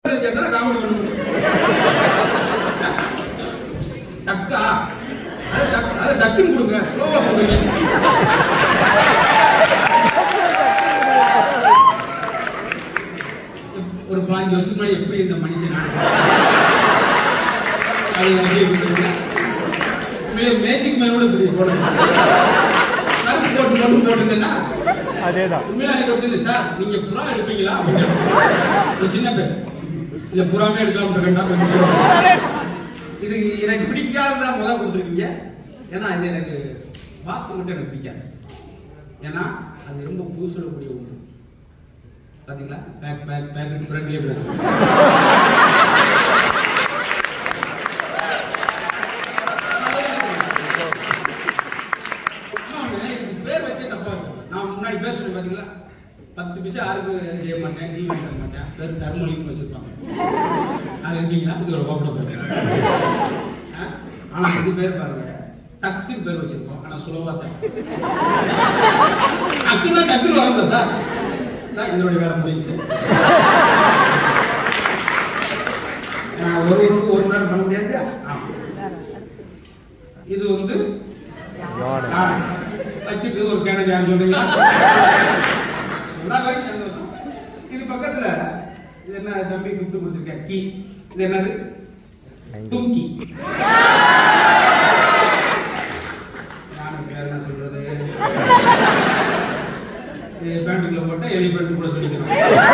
கேட்டா காமெடி பண்ண முடியும் டக்கா அது டக் அது டக்குன்னு கொடுங்க ஸ்லோவா கொடுங்க ஒரு பாஞ்சு வருஷம் முன்னாடி எப்படி இந்த மனுஷன் அது அப்படியே கொடுத்துருங்க உண்மையிலே மேஜிக் மேனோட இப்படி போடணும் கருப்பு போட்டு மட்டும் போட்டுங்கன்னா அதேதான் உண்மையில எனக்கு வந்து சார் நீங்க புறா எடுப்பீங்களா அப்படின்னு ஒரு சின்ன பேர் இல்ல புறாமே எடுக்கலாம் ரெண்டா இது எனக்கு பிடிக்காததா முத கொடுத்துருக்கீங்க ஏன்னா இது எனக்கு பார்த்து மட்டும் எனக்கு பிடிக்காது ஏன்னா அது ரொம்ப பூசிடக்கூடிய ஒன்று பாத்தீங்களா பேக் பேக் பேக் ஃப்ரெண்ட்லியே இன்னொன்னு, இதுக்கு பேர் வச்சே தப்பா இருக்கு. நான் முன்னாடி பேர் சொன்னேன் பாத்தீங்களா பத்து பைசா யாருக்கு எதுவும் செய்ய மாட்டேன் நீ வாங்க மாட்டேன் பேர் தர்மலிங்னு வச்சிருப்பாங்க அது இருக்கீங்களா இது ஒரு கோபுரம் பேர் ஆ? ஆனா இது பேர் பாருங்க டக்குன்னு பேர் வச்சிருக்கோம் ஆனா சுலபா தான் டக்குன்னா டக்குன்னு வரணும் சார் சார் இதனுடைய வேலை முடிஞ்சு நான் ஒரு ஒரு ஒரு மணி நேரம் பண்ண முடியாது ஆமா. இது வந்து யானை யானை. வச்சுட்டு ஒரு கேனடி யானை சொல்றீங்களா எல்லா வரைக்கும் சந்தோஷம் இது பக்கத்துல இது என்ன தம்பி கூப்பிட்டு கொடுத்துருக்கேன் கீ இது என்னது தும்கி யானை பேர் என்ன சொல்றது இது பேண்ட்டுக்குள்ள போட்டா எலி பேண்ட் கூட சொல்லிக்கலாம்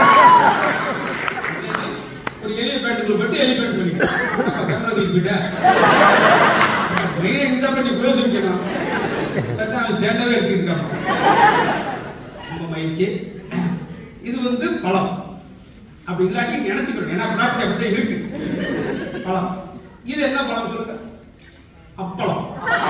ஒரு எலிய பேண்ட்டுக்குள்ள போட்டு எலி பேண்ட் சொல்லிக்கலாம் கேமரா தூக்கிட்ட மெயினா இந்த பண்ணி க்ளோஸ் வைக்கணும் கரெக்டா அவன் சேர்ந்தவே எடுத்துக்கிட்டான் ரொம்ப மகிழ்ச்சி இது வந்து பழம் அப்படி இல்லாட்டி நினைச்சுக்கணும் ஏன்னா ப்ராடக்ட் அப்படிதான் இருக்கு பழம் இது என்ன பழம் சொல்லுங்க அப்பளம்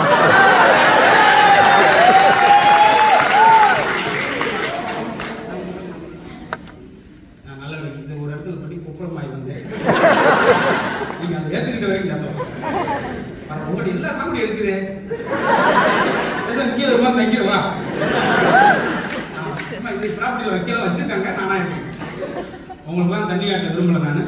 நான் நல்ல வேலைக்கு இந்த ஒரு இடத்துல பண்ணி குப்பரமாய் வந்தேன் நீங்க அதை ஏத்துக்கிட்ட வரைக்கும் சந்தோஷம் பரவாயில்ல, உங்கள்ட்ட எல்லா காமெடி இருக்குது பேசாம இங்கே ஒரு மாதிரி தங்கிடுவா அம்மா, இது ப்ராப்பர்ட்டியில் வைக்கலாம் வச்சிருக்காங்க நானா இருக்கேன் உங்களுக்கு தான் தண்ணி காட்ட விரும்பல நான்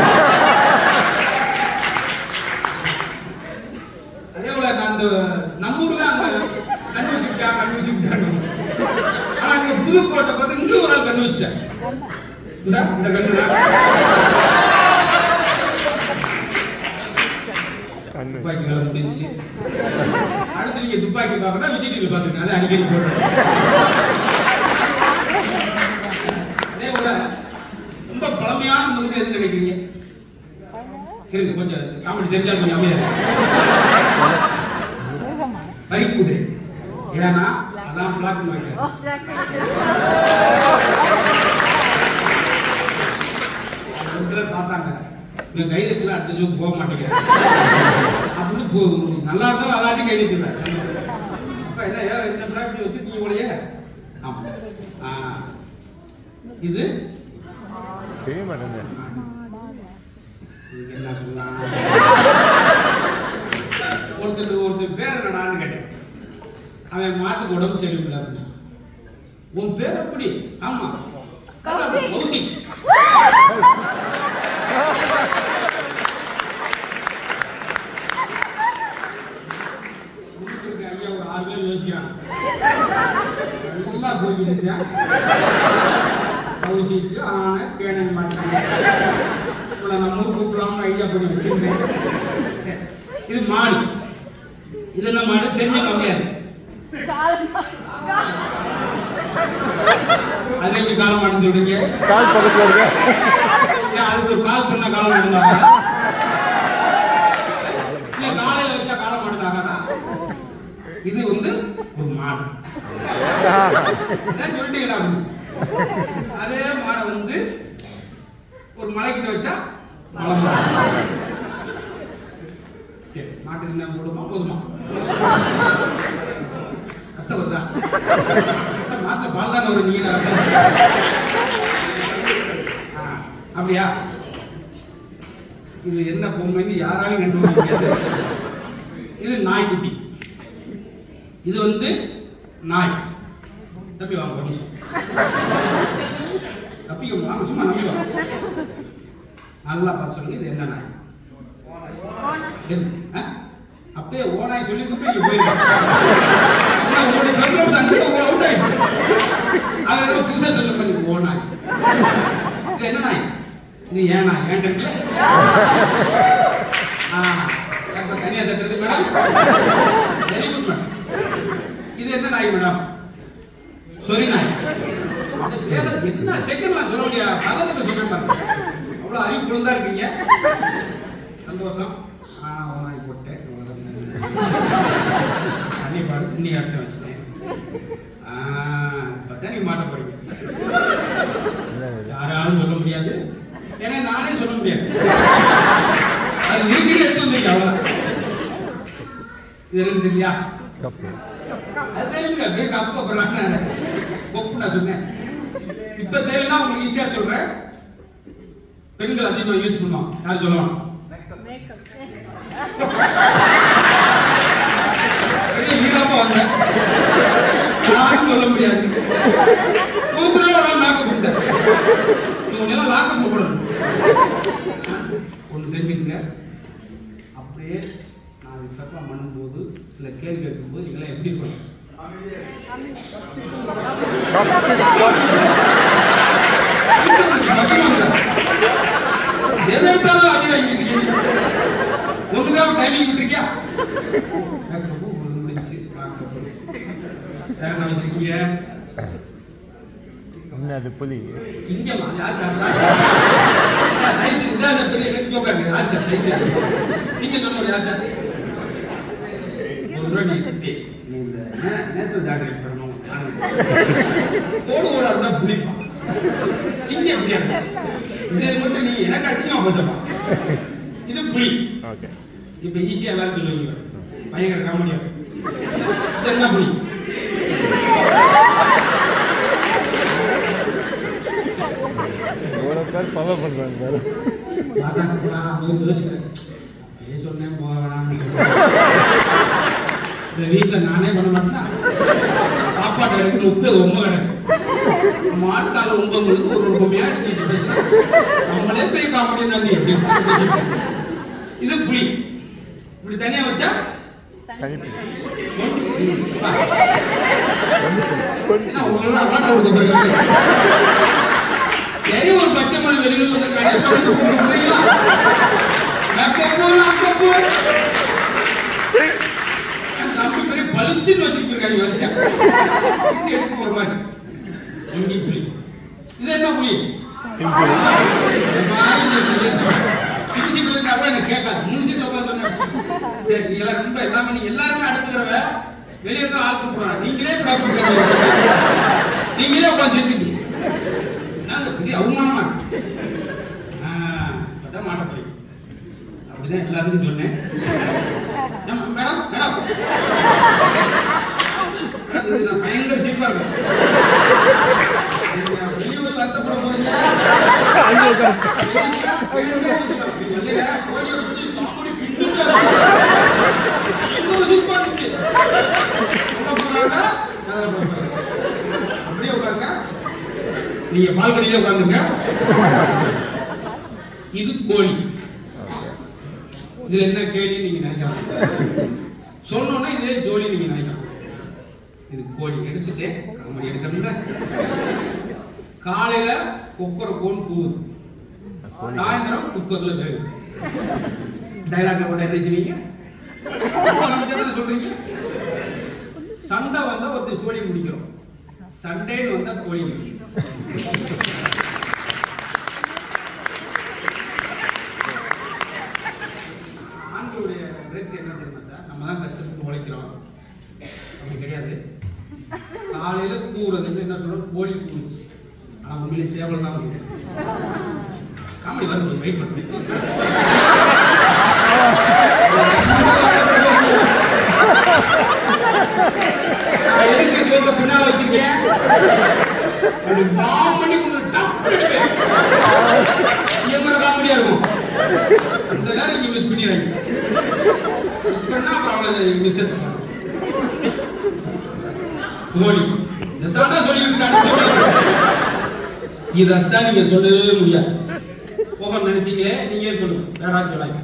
அதே போல நான் அந்த நம்ம ஊர்ல அந்த கண்ணு வச்சுக்கிட்டா கண்ணு வச்சுக்கிட்டாங்க ஆனா இங்க புதுக்கோட்டை பார்த்து இங்க ஒரு ஆள் கண்ணு வச்சுட்டேன் இந்த இந்த கண்ணு கண்ணு துப்பாக்கி வேலை முடிஞ்சுச்சு அடுத்து நீங்க துப்பாக்கி பார்க்கணும் விஜய் டிவியில் பார்த்துங்க அதை அடிக்கடி போடுறேன் அதே போல ரொம்ப பழமையான முதல் எது நினைக்கிறீங்க இருங்க கொஞ்சம் காமெடி தெரிஞ்சா கொஞ்சம் அமையா பைக் குதிரை ஏன்னா அதான் பிளாக் அண்ட் ஒயிட் ஒரு சிலர் பார்த்தாங்க இவன் கை தட்டல அடுத்த ஜோக்கு போக மாட்டேங்கிறேன் அப்படின்னு போ- நல்லா இருந்தாலும் அல்லாட்டி கை தட்டுவேன் அப்ப என்ன ஏன் இந்த பிளாக் வச்சிருக்கீங்க போலயே ஆமா ஆ, இது தெரிய மாட்டேங்குது இதுக்கு என்ன சொல்லலாம் ஒருத்தர் ஒருத்தர் பேர் என்னடான்னு கேட்டேன் அவன் மாட்டுக்கு உடம்பு சரியில்லை அப்படின்னா உன் பேர் எப்படி ஆமா கௌசிக் முடிச்சிருக்க ஐயா ஒரு ஆறு பேர் யோசிக்கிறான் நல்லா போய்கிட்டு கௌசிக்கு ஆன கேனன் மாட்டாங்க உன்னை நம்ம ஊர் கூப்பிடலாம்னு ஐடியா பண்ணி வச்சிருந்தேன் சரி. இது மாடு இது என்ன மாடு தெரிஞ்ச கம்மியாது அது எப்படி கால மாடுன்னு சொல்றீங்க கால் பக்கத்துல இருக்க ஏன் அதுக்கு ஒரு கால் பண்ண காலம் மாடுனாங்க இல்ல காலையில வச்சா கால மாடுனாங்கடா இது வந்து ஒரு மாடு அதான் சொல்லிட்டீங்களா அப்படி? அதே மாடை வந்து ஒரு மலைக்கிட்ட வச்சா மலை மாடு சரி மாட்டுக்கு என்ன போடுமா போதுமா அத்தை வருதா அத்தை மாட்டுல பால் தானே வரும் நீங்க ஆ, அப்படியா இது என்ன பொம்மைன்னு யாராலும் கண்டுபிடிக்க முடியாது இது நாய்க்குட்டி இது வந்து நாய் தப்பி வாங்க ஒரு நிமிஷம் தப்பிக்க வாங்க சும்மா நம்பி வாங்க நல்லா பார்த்து சொல்லுங்க இது என்ன நாய் என்ன? ஆ? அப்பயே ஓனாய் சொல்லிட்டு போய் நீங்க போயிருக்கீங்க. ஆனா உங்களுடைய பெர்ஃபார்மன்ஸ் அங்கே அவுட் ஆயிடுச்சு அது என்ன புதுசா சொல்ல பண்ணி ஓனாய் இது என்ன நாய் இது ஏன் நாய் ஏன் இருக்குல்ல ஆ அப்ப தனியா தட்டுறது மேடம் வெரி குட் மேடம் இது என்ன நாய் மேடம் சொரி நாய் இந்த வேலை என்ன செகண்ட்ல சொல்ல முடியாது பதட்டத்தை சொல்றேன் பாருங்க அவ்வளவு அறிவு குழந்தா இருக்கீங்க சந்தோஷம் ஆ ஓனாய் போட்டேன் தண்ணி பாரு தண்ணி காட்ட வச்சுட்டேன் ஆ இப்போ தான் நீங்க மாட்ட போறீங்க யாராலும் சொல்ல முடியாது ஏன்னா நானே சொல்ல முடியாது அது இருக்கிற எடுத்து வந்திருக்கேன் அவ்வளவுதான் இது எனக்கு தெரியா கப்பு அது தெரியுங்க கேட்க அப்போ அப்புறம் கொப்பு நான் சொன்னேன் இப்ப தெரியலனா உங்களுக்கு ஈஸியா சொல்றேன் பெண்கள் அதிகமா யூஸ் பண்ணுவோம் யார் சொல்லுவாங்க பெரிய வீராப்பா வந்தேன் யாரும் சொல்ல முடியாது தூக்குறோட மேக்கப் பண்ணிட்டேன் நீங்க எல்லாம் லாக்கப் போடணும் ஒன்று தெரிஞ்சுக்கங்க அப்படியே நான் இது பெர்ஃபார்ம் பண்ணும்போது சில கேள்வி கேட்கும்போது நீங்களாம் எப்படி இருக்கணும் எதை எடுத்தாலும் அடி வாங்கிட்டு இருக்கீங்க ஒண்ணுக்காக டைமிங் விட்டுருக்கியா மேக்கப்பு ஒன்று முடிச்சு மேக்கப்பு வேற என்ன வச்சிருக்கீங்க என்ன அது புலி சிங்கமா யார் சார் சார் நைஸ் இந்த அந்த பெரிய எனக்கு ஜோக்காங்க யார் சார் நைஸ் சிங்கம் சொன்ன யார் சார் ஒரு ரூபா நீ கட்டி நீ இந்த நே- நேஷனல் ஜாகிரபி பண்ணணும் போடு ஓட இருந்தா பிடிப்பான் சிங்கம் எப்படியா இது மட்டும் நீ எனக்கு அசிங்கமா போச்சப்பா இது புலி ஓகே இப்ப ஈஸியா எல்லாரும் சொல்லுவீங்க பயங்கர காமெடியா இது என்ன புலி இவ்வளோ பேர் ஃபாலோ பண்ணுறாங்க பாரு பார்த்தா கூட அவங்க யோசிக்கிறேன் அப்படியே சொன்னேன் போக வேணாம்னு சொன்னேன் இந்த வீட்டில் நானே பண்ண மாட்டேன்னா சாப்பாடு எனக்கு முப்பது ஒன்பது கிடக்கு மாட்டுக்கால ஒன்பது ஒரு பொம்மையா எடுத்து பேசுறேன் நம்மளே பெரிய காமெடி தான் நீ எப்படி பேசிட்டு இருக்க? இது புலி இப்படி தனியா வச்சா தனிப்பு ஒன்று, ம், வா. ஒன்று சொல்லு என்ன உங்களோட அவார்டு கொடுக்க போறீங்க சரி ஒரு பச்சை மணி வெளியில் வந்து கடை பண்ணி கொடுக்குறீங்களா நக்கப்போ நக்கப்போ தம்பி பெரிய பளிச்சுன்னு வச்சுட்டு இருக்காங்க வருஷம் இப்படி எடுக்க போற மாதிரி இங்கி புலி இது என்ன புலி முனிசிபல் கூட எனக்கு கேட்காது முனிசிபல் உட்காந்து சொன்னேன் சரி நீங்க எல்லாம் ரொம்ப எல்லாமே நீங்க எல்லாருமே அடுத்த தடவை வெளியே தான் ஆள் கூப்பிடுறாங்க நீங்களே ப்ராப்பர் நீங்களே உட்காந்து வச்சுக்கீங்க நாங்க பெரிய அவமானமா இருக்கு. ஆ, இப்பதான் மாட்ட போறீங்க அப்படிதான் எல்லாத்துக்கும் சொன்னேன் ஆமா, மேடம் மேடம் மேடம், இது நான் பயங்கர சீப்பா இருக்கும் நீங்க வெளியே போய் வருத்தப்பட போறீங்க வெளியில கோழியை வச்சு காமெடி பின்னுட்டு இன்னொரு சூப்பரா இருந்துச்சு உள்ள போறாங்க கதவை போறாங்க அப்படியே உட்காருங்க நீங்க பால்கனிலே உட்காந்துங்க இது கோழி இதுல என்ன கேள்வி நீங்க நினைக்கலாம் சொன்னோன்னா இதே ஜோலி நீங்க நினைக்கலாம் இது கோழி எடுத்துட்டு காமெடி எடுக்கணும்ல காலையில கொக்கர கோன் கூவுது சாயந்தரம் குக்கர்ல வேகும் டைலாக்ல கூட என்ன செய்வீங்க அமைச்சர் சொல்றீங்க சண்டை வந்தா ஒருத்தர் சோழி முடிக்கிறோம் சண்டேன்னு வந்தா கோழி முடிக்கும் ஆண்களுடைய பிரேக் என்ன தெரியுமா சார் நம்ம தான் கஷ்டப்பட்டு உழைக்கிறோம் அப்படி கிடையாது காலையில கூறதுன்னு என்ன சொல்றோம் கோழி கூடுச்சு ஆனா உண்மையிலே சேவல் தான் முடியும் காமெடி வருது வெயிட் பண்ணுங்க நான் எதுக்கு ஜோக்க பின்னால வச்சிருக்கேன் அப்படி பாம் பண்ணி கொண்டு டப்பு அடிப்பேன் எம்மர காமெடியா இருக்கும் அந்த நேரம் நீங்க மிஸ் பண்ணிடுறீங்க மிஸ் பண்ணா அப்புறம் அவளை மிஸ்ஸஸ் கோழி இதைத்தான் சொல்லிட்டு இருக்கு அடுத்து சொல்லுங்க. இதைத்தான் நீங்க சொல்லவே முடியாது ஓ முகம் நினைச்சீங்களே நீங்களே சொல்லுங்க வேற யாரும் சொல்லாங்க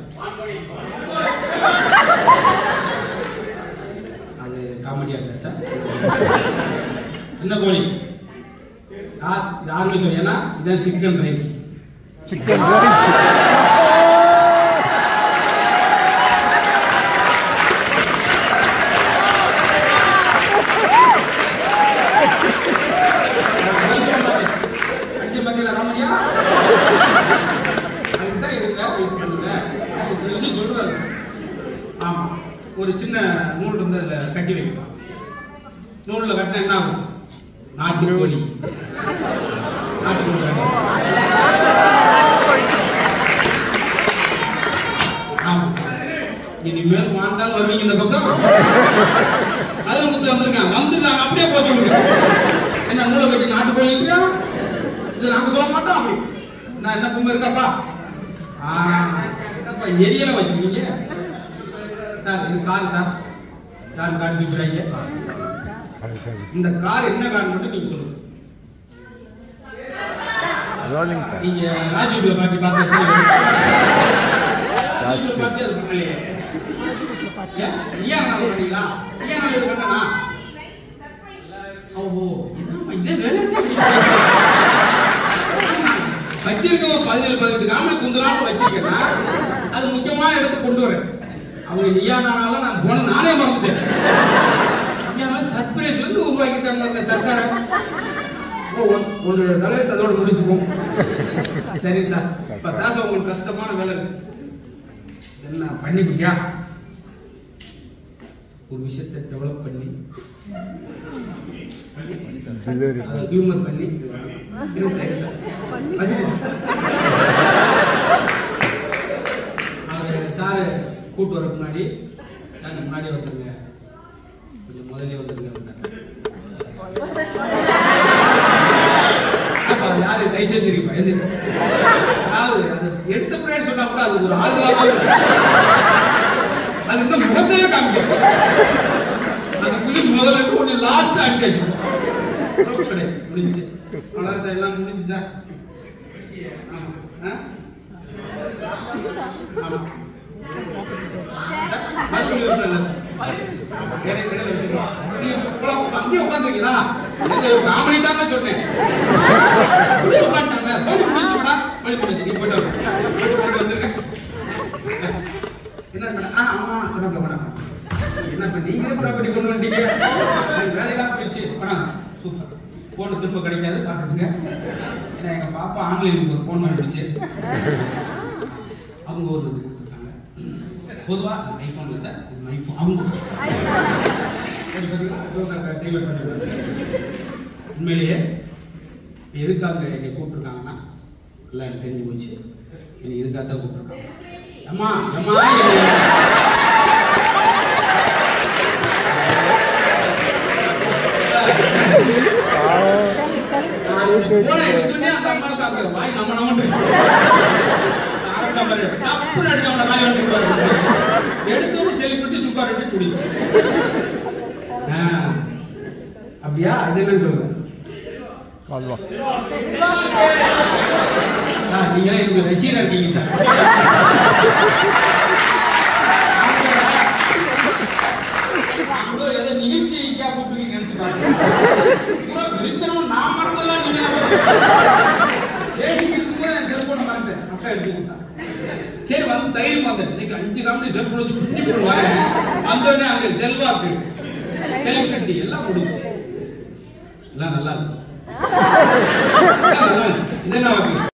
அது காமெடியா இருக்கா சார் என்ன கோழி யார் யாருமே சொல்லி ஏன்னா இதான் சிக்கன் ரைஸ் சிக்கன் ரைஸ் அஞ்சு பக்கத்துல காமெடியா அதுதான் இருக்கா வெயிட் பண்ணுங்க ஒரு சில விஷயம் சொல்றாரு ஆமா ஒரு சின்ன நூல் வந்து அதுல கட்டி வைக்கலாம் நூல்ல கட்டினா என்ன ஆகும் நாட்டுக்கோழி நாட்டுக்கோழி ஆமா இனிமேல் வாழ்ந்தால் வருவீங்க இந்த பக்கம் அதுல முத்து வந்திருக்காங்க வந்துட்டாங்க அப்படியே போச்சு உங்களுக்கு என்ன நூலை கட்டி நாட்டுக்கோழி இருக்கா இது நாங்க சொல்ல மாட்டோம் அப்படி நான் என்ன பொம்மை இருக்காப்பா ஆ, என்னப்பா எரியல வச்சிருக்கீங்க சார் இது கார் சார் கார் கார் தூக்கிறாங்க இந்த கார் என்ன கார் மட்டும் நீங்க சொல்லுங்க ரோலிங் கார் நீங்க ராஜீவ்ல பாட்டி பார்த்து ராஜீவ் பாட்டி அது பண்ணலையே ஏன் ஏன் நாள் பண்ணீங்களா ஏன் நாள் இது பண்ணனா ஓஹோ என்னப்பா இதே வேலை வச்சிருக்க ஒரு பதினேழு பதினெட்டு காமெடி குந்தலாட்டு வச்சிருக்கேன்னா அது முக்கியமான இடத்துக்கு கொண்டு வரேன் அவங்க நீயா நானால நான் போன நானே மறந்துட்டேன் நீயா சர்ப்ரைஸ்ல இருந்து உருவாக்கிட்டாங்க அந்த சர்க்கார ஒரு தலையத்தை அதோட முடிச்சுப்போம் சரி சார் இப்ப தாச உங்களுக்கு கஷ்டமான வேலை இருக்கு என்ன பண்ணிட்டியா ஒரு விஷயத்தை டெவலப் பண்ணி டெலிவரி அதை ஹியூமர் பண்ணி இருங்க சார், இருங்க சார். வச்சிருங்க சார். அவரு சாரு கூட்டு வர முன்னாடி சார் நீங்க முன்னாடி வந்துருங்க கொஞ்சம் முதல்ல வந்துருங்க அப்படின்னாரு. அப்ப அது யாரு தயவுசெய்து தெரியுமா எது அதாவது அது எடுத்த பின்னாடி சொன்னா கூட அது ஒரு ஆறுதலாக இருக்கும். அது இன்னும் முகத்தையே காமிக்கும் அதுக்குள்ளே முதல்ல இருந்து ஒன்று லாஸ்ட் அடிக்க வச்சுக்கணும் முடிஞ்சு அவ்வளோதான் சார் எல்லாம் முடிஞ்சு சார் ஆமா ஆ? ஆமா மறுபடியும் வரணும் இல்ல சார் இடை இடையில வச்சுக்கலாம் நீங்க உள்ள- அங்கேயே உட்காந்துருக்கீங்களா காமெடி தாங்க சொன்னேன் அப்படியே உட்காந்துட்டாங்க போட்டு முடிச்சு விடா மணி முடிச்சு நீ போயிட்டு வா. போயிட்டு போயிட்டு வந்துருங்க என்ன மேடம் ஆ ஆமா சொன்னாங்க மேடம் என்ன இப்ப நீங்களே ப்ராப்பர்ட்டி கொண்டு வந்துட்டீங்க எனக்கு வேலையெல்லாம் போயிடுச்சு மேடம் சூப்பர் போன் திரும்ப கிடைக்காது பார்த்துக்குங்க ஏன்னா எங்க பாப்பா ஆன்லைனுக்கு ஒரு போன் வந்துடுச்சு அவங்க ஒரு இது கொடுத்துருக்காங்க பொதுவா ஐஃபோன்ல சார் ஐஃபோன் அவங்க எப்படி பார்த்தீங்களா? இதோ நான் டெய்லர் பண்ணிருக்கேன். உண்மையிலேயே எதுக்காக என்னை கூப்பிட்டுருக்காங்கன்னா எல்லாம் எனக்கு தெரிஞ்சு போச்சு என்னை இதுக்காக தான் கூப்பிட்டுருக்காங்க அம்மா அம்மா போன எடுத்தோடனே அந்த அம்மாவுக்கு அங்க வாய் நம்ம நம்மன்றுச்சு. ஆரம்பிச்ச மாதிரி, டப்புன்னு அடிச்சு அவனை காலி வந்துட்டு பாரு. எடுத்தோடனே செலிபிரிட்டி சுக்கார் எடுத்து குடிச்சு ஆ, அப்படியா அது என்ன சொல்லுங்க கால்வா சார் நீங்க எனக்கு ரசிகரா இருக்கீங்க சார் அங்க ஏதோ நிகழ்ச்சிக்கா கூப்பிட்டு நினைச்சு பாருங்க பூரா விருத்தனமும் நான் மறந்ததெல்லாம் நீங்க பேசிக்கிட்டு இருக்கும்போது என் செல்போனை மறந்தேன் அக்கா எடுத்து கொடுத்தா சரி வந்து தைரியம் வந்தேன் இன்னைக்கு அஞ்சு காமெடி செல்போன் வச்சு பின்னி போட்டு வரேன் வந்தோடனே அங்க செல்வாக்கு செலிபிரிட்டி எல்லாம் முடிஞ்சு எல்லாம் நல்லா இருக்கு எல்லாம் நல்லா இருக்கு இது என்ன வாக்கு